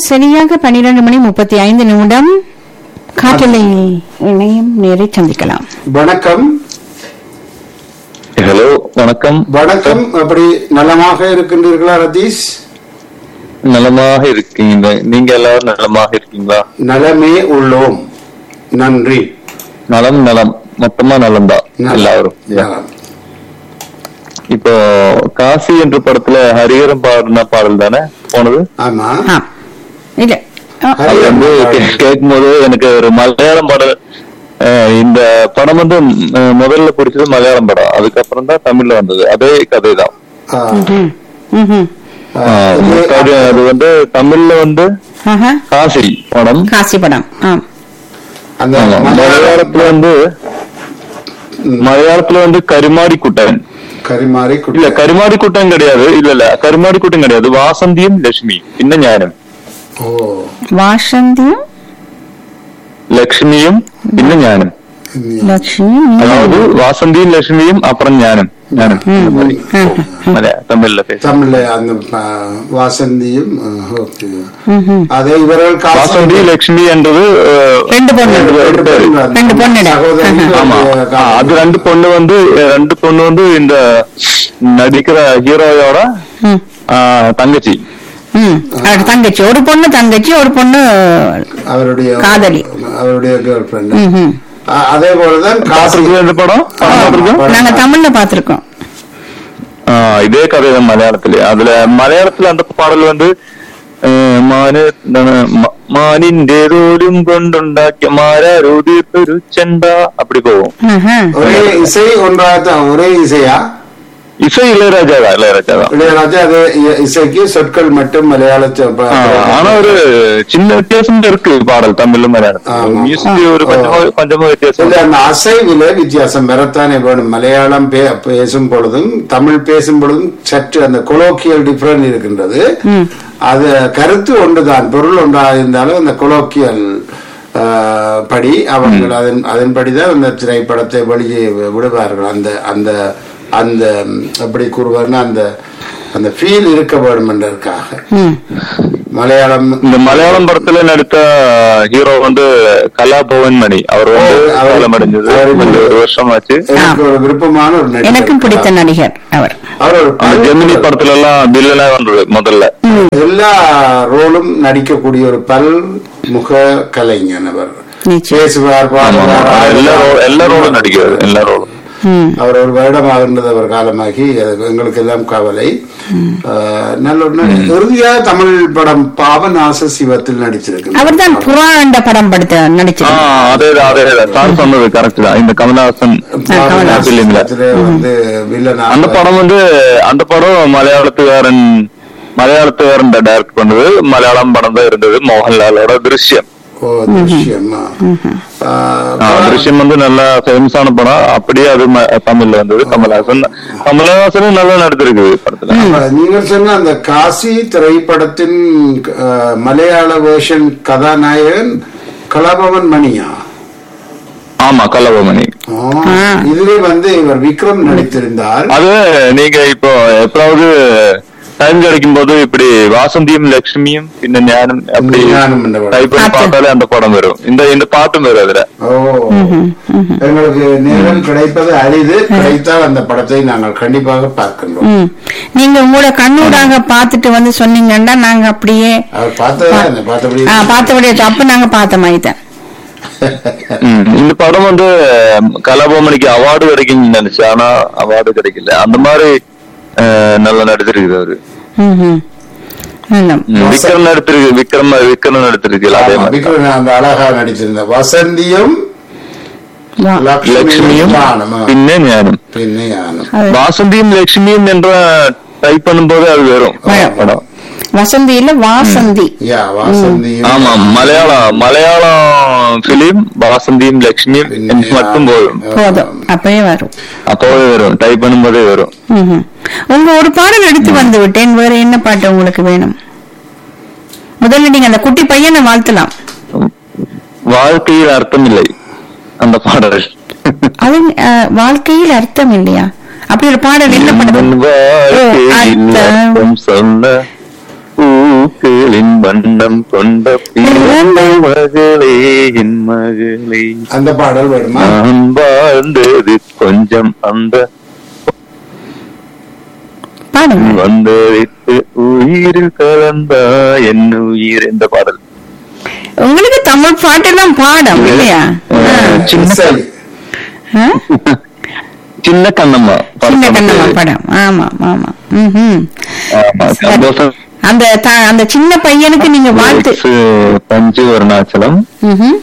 சரியாக பன்னிரண்டு மணி முப்பத்தி ஐந்து நிமிடம் காற்றலையில் இணையும் நேரை சந்திக்கலாம் வணக்கம் ஹலோ வணக்கம் வணக்கம் அப்படி நலமாக இருக்கின்றீர்களா ரதீஷ் நலமாக இருக்கீங்க நீங்க எல்லாரும் நலமாக இருக்கீங்களா நலமே உள்ளோம் நன்றி நலம் நலம் மொத்தமா நலம்தான் நலம். எல்லாரும் நலம். இப்போ காசி என்ற படத்துல ஹரிஹரம் பாடின பாடல் தானே போனது ஆமா ஆ இல்ல ஆ, அது வந்து கே- கேட்கும்போது எனக்கு ஒரு மலையாளம் பாடல் அஹ், இந்த படம் வந்து அஹ், முதல்ல பிடிச்சது மலையாளம் படம் அதுக்கப்புறம் தான் தமிழ்ல வந்தது அதே கதை தான் ஆ, ம், ம்ஹும். ஆ, அது அது வந்து தமிழ்ல வந்து ஆஹா, காசி படம் காசி படம் ஆ அந்த ஆமா. மலையாள மலையாளத்துல வந்து மலையாளத்துல வந்து கருமாடி குட்டன் கரிமாறி இல்ல குட்டி கருமாடி கூட்டம் கிடையாது இல்ல இல்ல கருமாடி கூட்டம் கிடையாது வாசந்தியும் லட்சுமி പിന്നെ ഞാനും ஓ வாசந்தியும் ലക്ഷ്മിയും പിന്നെ ഞാനും லட்சுமி அதாவது வாசந்தியும் லட்சுமியும் அப்புறம் ஞானம் ஞானம் இந்த மாதிரி மலையா- தமிழ்ல பேச தமிழ்ல அந்த ஆ, வாசந்தியும் ஆ, ஓகே அதே இவர்கள் காசு- வாசந்தி லட்சுமி என்றது அஹ், ரெண்டு பொண்ணு ரெண்டு பேர் பேரு. ரெண்டு பொண்ணுடா. சகோதரிகள் ஆமா அவங்க ஆ, அது ரெண்டு பொண்ணு வந்து ரெண்டு பொண்ணு வந்து இந்த நடிக்கிற ஹீரோயோட ம், ஆ, தங்கச்சி ம். அவரோட தங்கச்சி ஒரு பொண்ணு தங்கச்சி ஒரு பொண்ணு அவருடைய காதலி. அவருடைய கேர்ள் ஃபிரெண்ட் ம்ஹும். அதே போலதான் காசி பாத்திருக்கீங்க இந்த படம் படம் பாத்திருக்கோம் நாங்க தமிழ்ல பாத்திருக்கோம் ஆ, இதே கதை தான் மலையாளத்திலே அதுல மലയാളത്തിൽ அந்த பாடல் வந்து ഏഹ്, മാന് എന്താണ് മ- മാനിന്റെ തോലും കൊണ്ടുണ്ടാക്കിയ മാരാരോതിയൊരു ചെണ്ട அப்படி போகும் ஆஹா. ஒரே இசை ஒன்றாகத்தான் ஒரே இசையா இசை இளையராஜா தான் இளையராஜா தான் இளையராஜா அது இ- இசைக்கு சொற்கள் மட்டும் மலையாள சொ- ப- ஆ, ஆனா ஒரு சின்ன வித்தியாசம் இருக்கு பாடல் தமிழும் மலையாளம் ஆமா. மியூசிக் ஒரு கொஞ்சமா கொஞ்சமா வித்தியாசம் இல்ல அந்த அசைவில வித்தியாசம் வரத்தானே வேணும் மலையாளம் பே- பேசும் பொழுதும் தமிழ் பேசும் பொழுதும் சற்று அந்த கொலோக்கியல் டிஃபரன் இருக்கின்றது அது கருத்து ஒன்றுதான் பொருள் ஒன்றாக இருந்தாலும் அந்த கொலோக்கியல் படி அவர்கள் அதன் அதன்படிதான் அந்த திரைப்படத்தை வெளியே விடுவார்கள் அந்த அந்த அந்த ம், எப்படி கூறுவார்னா அந்த அந்த ஃபீல் இருக்க வேண்டும் என்பதற்காக ம். மலையாளம் இந்த மலையாளம் படத்துல நடித்த ஹீரோ வந்து கலாபவன் மணி அவர் வந்து ஓ, அவர் காலம் அடைஞ்சது அவர் கொஞ்சம் ஒரு வருஷம் ஆச்சு எனக்கு ஒரு விருப்பமான ஒரு நடிகர். எனக்கும் பிடித்த நடிகர் அவர் அவர் ஒரு அந்த ஜெமினி படத்துல எல்லாம் வில்லனா வந்தது முதல்ல எல்லா ரோலும் நடிக்கக்கூடிய ஒரு பல் முக கலைஞன் அவர் நிச்சயம். பேசுவார் ஆமா, ஆமா. பாடுவார் எல்லா ரோல் எல்லா ரோலும் நடிக்கிறது எல்லா ரோலும் ம். அவர் ஒரு வருடமாகின்றது அவர் காலமாகி அது எங்களுக்கு எல்லாம் கவலை ஆஹ், நல்ல ஒரு நடி- இறுதியாக தமிழ் படம் பாவநாச சிவத்தில் நடிச்சிருக்கு அவர் தான் புறா என்ற படம் படுத்த ஆ, நடிச்சிருக்கார் அதேதான் அதேதான் சார் சொன்னது கரெக்ட் தான் இந்த கமலஹாசன் பாபநாச பிலிம்ல சிவத்திலே வந்து வில்லனா அந்த படம் வந்து அந்த படம் மலையாளத்துக்காரன் மலையாளத்துக்காரன் டைரக்ட் பண்ணது மலையாளம் படம் தான் இருந்தது மோகன்லாலோட திருஷ்யம் ஓ திருஷ்யமா ஆஹ், ஆ, திருஷ்யம் வந்து நல்ல ஃபேமஸான படம் அப்படியே அது ம- தமிழ்ல வந்தது கமலஹாசன் கமலஹாசனும் நல்லா நடித்திருக்குது படத்துல அப்ப நீங்கள் சொன்ன அந்த காசி திரைப்படத்தின் அஹ், மலையாள வேர்ஷன் கதாநாயகன் கலாபவன் மணியா ஆமா கல்லபமணி ஆ, இதுவே வந்து இவர் விக்ரம் நடித்திருந்தார் அது நீங்க இப்போ எப்பயாவது டைம் கிடைக்கும் போது இப்படி வாசந்தியும் லட்சுமியும் பின்ன ஞானம் அப்படி ஞானம் என்ற படம். டைப் பண்ணி பார்த்தாலே அந்த படம் வரும் இந்த இந்த பாட்டும் வரும் அதுல ஓ எங்களுக்கு நேரம் கிடைப்பது அரிது கிடைத்தால் அந்த படத்தை நாங்கள் கண்டிப்பாக பார்க்கின்றோம் ம். நீங்க உங்களோட கண்ணூடாக பார்த்துட்டு வந்து சொன்னீங்கன்னா நாங்க அப்படியே அவர் பார்த்ததான் பார்த்தபடி ஆ, பார்த்தபடியே அப்ப நாங்க பார்த்த மாதிரி தான் ம், இந்த படம் வந்து கலாபவமணிக்கு அவார்டு கிடைக்கும் நினைச்சு ஆனா அவார்டு கிடைக்கல அந்த மாதிரி அஹ், நல்லா நடிச்சிருக்குது அவரு ம், ம். நல்ல. ம், விக்ரம் நடித்திருக்கு விக்ரம் விக்ரம் நடித்திருக்கு அதே ஆமா, மாதிரி விக்ரம் அந்த அழகா நடிச்சிருந்த வசந்தியும் வா. லட்சுமியும் ஞானம், ஆ. പിന്നെ ഞാനും பின்ன ஞானம் அது വാസന്തിയും ലക്ഷ്മിയും എன்ற டைப் பண்ணும்போது அது வரும் வரும். படம் வசந்தி இல்ல வாசந்தி யா வாசந்தியும் ஆமா மலையாளம் மலையாளம் பிலிம் வாசந்தியும் லட்சுமியும் பின்ன எனக்கு மட்டும் போதும் போதும் அப்பயே வரும் அப்போவே வரும் டைப் பண்ணும்போதே வரும் ம், ம். உங்க ஒரு பாடல் எடுத்து வந்து விட்டேன் வேற என்ன பாட்டு உங்களுக்கு வேணும் முதல்ல நீங்க அந்த குட்டி பையனை வாழ்த்தலாம் வாழ்க்கையில் அர்த்தமில்லை அந்த பாடல் அது அஹ், வாழ்க்கையில் அர்த்தம் இல்லையா அப்படி ஒரு பாடல் என்ன என் பண்ணுது வாழ்க்கையில் அர்த்தம். அர்த்தம் சொல்ல பூக்களின் வண்ணம் கொண்ட பிறந்த மகளே என் மகளே அந்த பாடல் வேணுமா நான் வாழ்ந்தது கொஞ்சம் அந்த பாடுங்க வந்தரித்து உயிரில் கலந்தா என் உயிர் இந்த பாடல் உங்களுக்கு தமிழ் பாட்டெல்லாம் பாடம் இல்லையா அஹ், சின்ன சரி ஆ? சின்ன கண்ணம்மா சின்ன படத்துல கண்ணம்மா வந்து, படம் ஆமா ஆமா ம்ஹும். ஆமா, சந்தோஷம் அந்த த- அந்த சின்ன பையனுக்கு நீங்க வாழ்த்து X, பஞ்சு அருணாச்சலம் ம்ஹும்.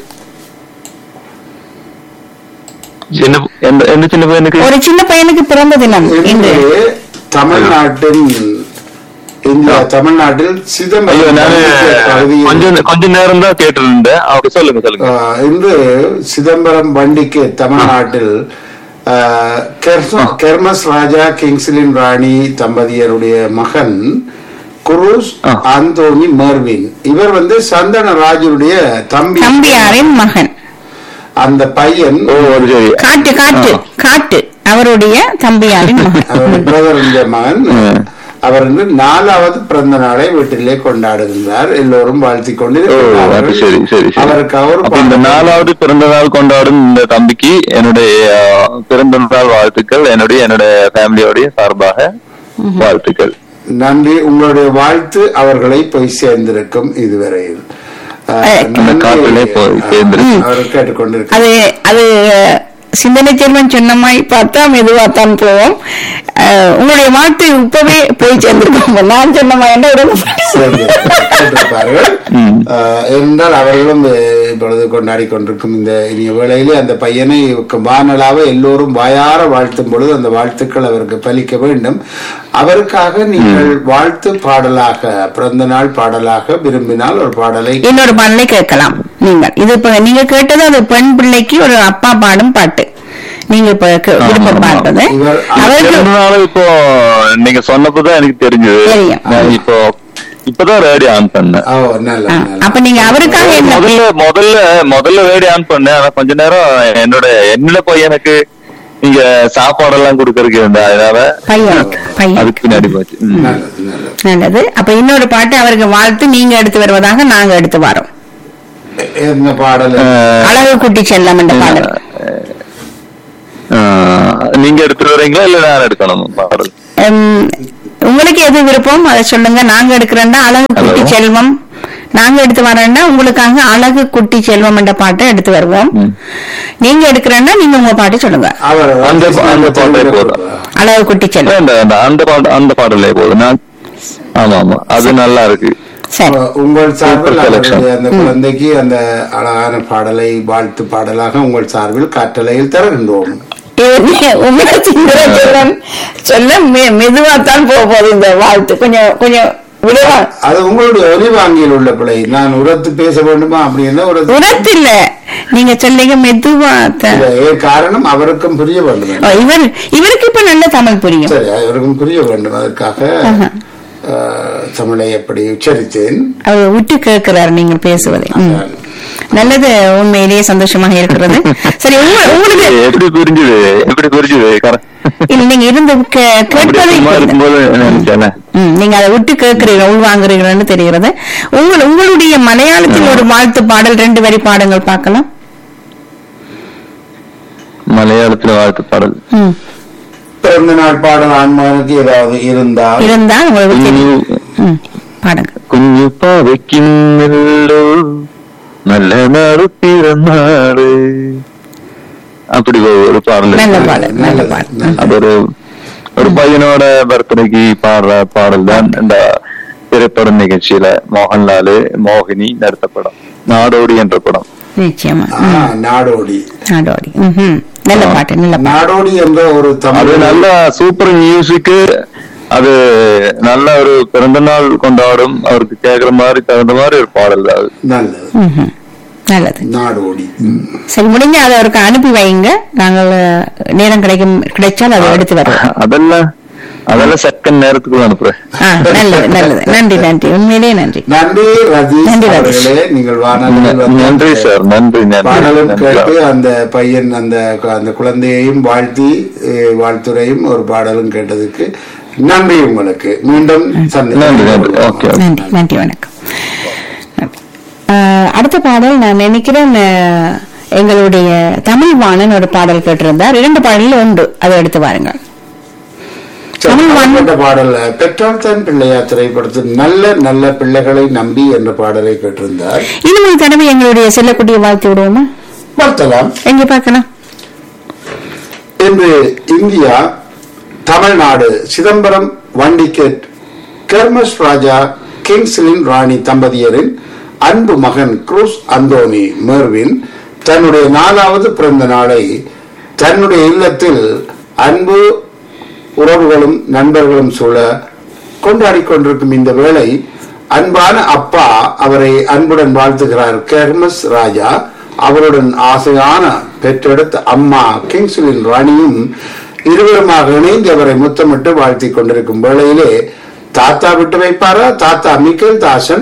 சின்ன எந்த எந்த சின்ன பையனுக்கு ஒரு சின்ன பையனுக்கு பிறந்த தினம் இன்று இன்று தமிழ்நாட்டின் இந்தியா தமிழ்நாட்டில் ஐயோ சிதம்பரம் நானு பகுதியில் கொஞ்சம் கொஞ்ச நேரம் தான் கேட்டு இருந்தேன் அப்படி சொல்லுங்க சொல்லுங்க ஆஹ், இன்று சிதம்பரம் வண்டிக்கு தமிழ்நாட்டில் ஆஹ், கெர்ம- கெர்மஸ் ராஜா கிங்ஸ்லின் ராணி தம்பதியருடைய மகன் குரூஸ் ஆ. ஆந்தோனி மர்வின் இவர் வந்து சந்தன ராஜுடைய தம்பி தம்பியாரின் மகன் அந்த பையன் ஓ அது சரி காட்டு காட்டு ஆ. காட்டு அவருடைய தம்பியாரின் மகன் அவருடைய பிரதருடைய மகன் ம். அவர் வந்து நாலாவது பிறந்த நாளை வீட்டிலே கொண்டாடுகின்றார் எல்லோரும் வாழ்த்திக் கொண்டு ஓ அது சரி சரி சரி அவருக்கு அவர் அப்ப இந்த நாலாவது பிறந்த நாள் கொண்டாடும் இந்த தம்பிக்கு என்னுடைய அஹ், பிறந்த நாள் வாழ்த்துக்கள் என்னுடைய என்னுடைய ஃபேமிலியோடைய சார்பாக வாழ்த்துக்கள் நன்றி உங்களுடைய வாழ்த்து அவர்களை போய் சேர்ந்திருக்கும் இதுவரையில் அஹ், அஹ், நன்றி. காட்டிலே போய் சேர்ந்திருக்கும். அவர் கேட்டுக்கொண்டிருக்க அது அது சிந்தனை செல்வன் சொன்ன மாதிரி பார்த்தா மெதுவாத்தான் போவோம் அஹ், உங்களுடைய வாழ்த்து இப்பவே போய் சேர்ந்திருக்கோம் நான் சொன்ன மாதிரி சரி, கேட்டிருப்பார்கள் ம். அஹ், என்றால் அவர்களும் அஹ், இப்பொழுது கொண்டாடி கொண்டிருக்கும் இந்த இனிய வேளையிலே அந்த பையனை வானலாக எல்லோரும் வாயார வாழ்த்தும் பொழுது அந்த வாழ்த்துக்கள் அவருக்கு பலிக்க வேண்டும் அவருக்காக நீங்கள் வாழ்த்து பாடலாக பிறந்த நாள் பாடலாக விரும்பினால் ஒரு பாடலை இன்னொரு பாடலை கேட்கலாம் நீங்கள் இது இப்ப நீங்க கேட்டது அது பெண் பிள்ளைக்கு ஒரு அப்பா பாடும் பாட்டு நீங்க இப்ப கே- விருப்ப ஆமா. பாடுறது இவர் அவருக்கு பிறந்த நாள் இப்போ நீங்க சொன்னப்பதான் எனக்கு தெரிஞ்சது தெரியும். நான் இப்போ இப்பதான் ரேடியோ ஆன் பண்ணேன் ஓ நல்ல ஆ, நல்ல அப்ப நீங்க அவருக்காக என்ன முதல்ல முதல்ல முதல்ல ரேடியோ ஆன் பண்ணேன் ஆனா கொஞ்ச நேரம் என்னோட என்னோட பையனுக்கு நீங்க சாப்பாடெல்லாம் கொடுக்கறதுக்கு இருந்தா அதனால பையனுக்கு பையன் அதுக்கு பின்னாடி போச்சு ம். நல்லது நல்லது நல்லது அப்ப இன்னொரு பாட்டு அவருக்கு வாழ்த்து நீங்க எடுத்து வருவதாக நாங்க எடுத்து வரோம் என்ன பாடல் அஹ், அழகு குட்டி செல்லம் என்ற பாடல் அஹ், நீங்க எடுத்துட்டு வரீங்களா இல்ல நான் எடுக்கணும் பாடல் உம், உங்களுக்கு எது விருப்பம் அதை சொல்லுங்க நாங்க எடுக்கிறோம்னா அழகு குட்டி Hello. செல்வம் நாங்க எடுத்து வரோம்னா உங்களுக்காக அழகு குட்டி செல்வம் என்ற பாட்டை எடுத்து வருவோம் ம். நீங்க எடுக்கிறேன்னா நீங்க உங்க பாட்டு சொல்லுங்க அவர் அந்த அந்த பாட்டே போதும் அழகு குட்டி செல்வம் வேண்டாம் வேண்டாம் அந்த பாட்டு அந்த பாடலே போதும் நான் ஆமா ஆமா அது நல்லா இருக்கு சரி உங்கள் சார்பில் Super selection. அவருடைய அந்த குழந்தைக்கு அந்த அழகான பாடலை வாழ்த்து பாடலாக உங்கள் சார்பில் காற்றலையில் தருகின்றோம் இது உங்களை சிந்தனை செல்வம் சொல்ல மெ- மெதுவாத்தான் போக போகுது இந்த வாழ்த்து கொஞ்சம் கொஞ்சம் விடுவா அது உங்களுடைய ஒலிவாங்கியில் உள்ள பிழை நான் உரத்து பேச வேண்டுமா அப்படின்னா உரத்து உரத்து இல்ல நீங்க சொல்லிங்க மெதுவா இல்ல, ஏன் காரணம் அவருக்கும் புரிய வேண்டும் இவர் இவருக்கு இப்ப நல்ல தமிழ் புரியும் சரி அவருக்கும் புரிய வேண்டும் அதற்காக அஹ், தமிழை எப்படி உச்சரித்தேன் அவர் விட்டு கேட்கிறார் நீங்க பேசுவதை ம். நல்லது உண்மையிலேயே சந்தோஷமாக இருக்கிறது சரி உங்க- உங்களுக்கு எப்படி புரிஞ்சுது எப்படி புரிஞ்சுது கர- இல்ல நீங்க இருந்து கே- அப்படி கேட்பதை சும்மா இருக்கும்போது நினைச்சேன் ம், நீங்க அதை விட்டு கேட்கிறீங்க உள்வாங்குறீங்கன்னு தெரிகிறது உங்கள் உங்களுடைய மலையாளத்தில் ஒரு வாழ்த்து பாடல் ரெண்டு வரி பாடங்கள் பார்க்கலாம் மலையாளத்துல வாழ்த்து பாடல் ம். பிறந்த நாள் பாடல் ஆன்மானுக்கு ஏதாவது இருந்தால் இருந்தால் உங்களுக்கு தெரியும் കുഞ്ഞു ம், பாடுங்க കുഞ്ഞു പാവയ്ക്കുന്നല്ലോ നല്ല നാള് പിറന്നാള് அப்படி ஒரு பாடல் நல்ல இருக்கு. பாடல் நல்ல பாடல் அது ஒரு ஒரு பையனோட பர்த்டேக்கு பாடுற பாடல் தான் இந்த திரைப்பட நிகழ்ச்சியில மோகன்லாலு மோகினி நடித்த படம் நாடோடி என்ற படம் நிச்சயமா ஆ, நாடோடி நாடோடி ம்ஹும். நல்ல பாட்டு நல்ல பாட்டு நாடோடி என்ற ஒரு அது தமிழ் நல்ல சூப்பர் மியூசிக் அது நல்ல ஒரு பிறந்த நாள் கொண்டாடும் அவருக்கு கேக்குற மாதிரி தகுந்த மாதிரி ஒரு பாடல் தான் அது நல்லது ம்ஹும். நல்லது நாடோடி ம். சரி முடிஞ்ச அதை அவருக்கு அனுப்பி வைங்க நாங்கள் அஹ், நேரம் கிடைக்கும் கிடைச்சால் அதை எடுத்து வருவோம் அதெல்லாம் அதெல்லாம் செகண்ட் நேரத்துக்குள்ள அனுப்புறேன் ஆ, நல்லது நல்லது நன்றி நன்றி உண்மையிலேயே நன்றி நன்றி ரதீஷ் நன்றி, ரதீஷ். அவர்களே நீங்கள் வானொலியில் வந்து நன்றி சார் நன்றி நன்றி பாடலும் நன்றி. கேட்டு அந்த பையன் அந்த அந்த குழந்தையையும் வாழ்த்தி அஹ், வாழ்த்துரையும் ஒரு பாடலும் கேட்டதுக்கு நன்றி உங்களுக்கு மீண்டும் நன்றி நன்றி சந்திப்போம் ஓகே ஓகே நன்றி நன்றி வணக்கம் நன்றி. ஆஹ், அடுத்த பாடல் நான் நினைக்கிறேன் ஆஹ், எங்களுடைய தமிழ் வாணன் ஒரு பாடல் கேட்டிருந்தார் இரண்டு பாடலில் உண்டு அதை எடுத்து பாருங்கள் தமிழ் வாணன் என்ற பாடல் பெற்றால் தான் பிள்ளையா திரைப்படத்தில் நல்ல நல்ல பிள்ளைகளை நம்பி என்ற பாடலை கேட்டிருந்தார் இன்னும் ஒரு தடவை எங்களுடைய செல்லக்குட்டியை வாழ்த்து விடுவோமா பார்த்தலாம் எங்க பார்க்கலாம் இன்று இந்தியா தமிழ்நாடு சிதம்பரம் வண்டிகேட் கெர்மஸ் ராஜா கிங்ஸ்லின் ராணி தம்பதியரின் அன்பு மகன் குரூஸ் அந்தோனி மெர்வின் தன்னுடைய நாலாவது பிறந்த நாளை தன்னுடைய இல்லத்தில் அன்பு உறவுகளும் நண்பர்களும் சூழ கொண்டாடி கொண்டிருக்கும் இந்த வேளை அன்பான அப்பா அவரை அன்புடன் வாழ்த்துகிறார் கெர்மஸ் ராஜா அவருடன் ஆசையான பெற்றெடுத்த அம்மா கிங்ஸ்லின் ராணியும் இருவருமாக இணைந்து அவரை முத்தமிட்டு வாழ்த்திக் கொண்டிருக்கும் வேளையிலே தாத்தா விட்டு வைப்பாரா தாத்தா மிக்கேல் தாசன்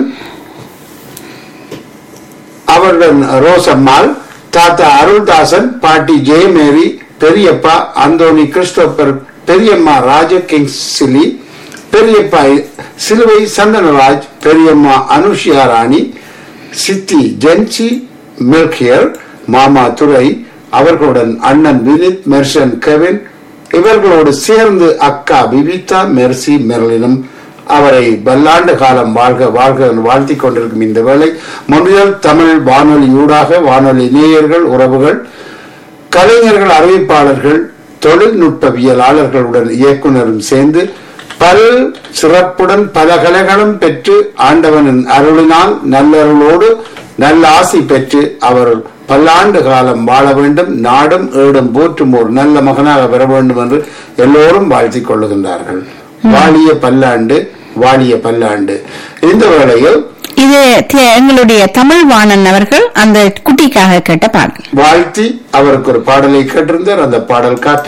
அவருடன் ரோசம்மாள் தாத்தா அருள்தாசன் பாட்டி ஜெயமேரி பெரியப்பா அந்தோனி கிறிஸ்டோபர் பெரியம்மா ராஜ கிங்ஸ்லி பெரியப்பா சிலுவை சந்தனராஜ் பெரியம்மா அனுஷியா ராணி சித்தி ஜென்சி மில்கியர் மாமா துரை அவர்களுடன் அண்ணன் வினித் மெர்சன் கெவின் இவர்களோடு சேர்ந்து அக்கா விவிதா மெர்சி மெர்லினும் அவரை பல்லாண்டு காலம் வாழ்க வாழ்க என்று வாழ்த்திக் கொண்டிருக்கும் இந்த வேளை மொழியல் தமிழ் வானொலி ஊடாக வானொலி நேயர்கள் உறவுகள் கலைஞர்கள் அறிவிப்பாளர்கள் தொழில்நுட்பவியலாளர்களுடன் இயக்குனரும் சேர்ந்து பல் சிறப்புடன் பல கலைகளும் பெற்று ஆண்டவனின் அருளினால் நல்லருளோடு நல்ல ஆசி பெற்று அவர் பல்லாண்டு காலம் வாழ வேண்டும் நாடும் ஏடும் போற்றும் ஒரு நல்ல மகனாக பெற வேண்டும் என்று எல்லோரும் வாழ்த்திக் கொள்ளுகின்றார்கள் வாழிய பல்லாண்டு வாழிய பல்லாண்டு இந்த வேளையில் இது தி- எங்களுடைய தமிழ் வாணன் அவர்கள் அந்த குட்டிக்காக கேட்ட பாடல் வாழ்த்தி அவருக்கு ஒரு பாடலை கேட்டிருந்தார் அந்த பாடல் காற்று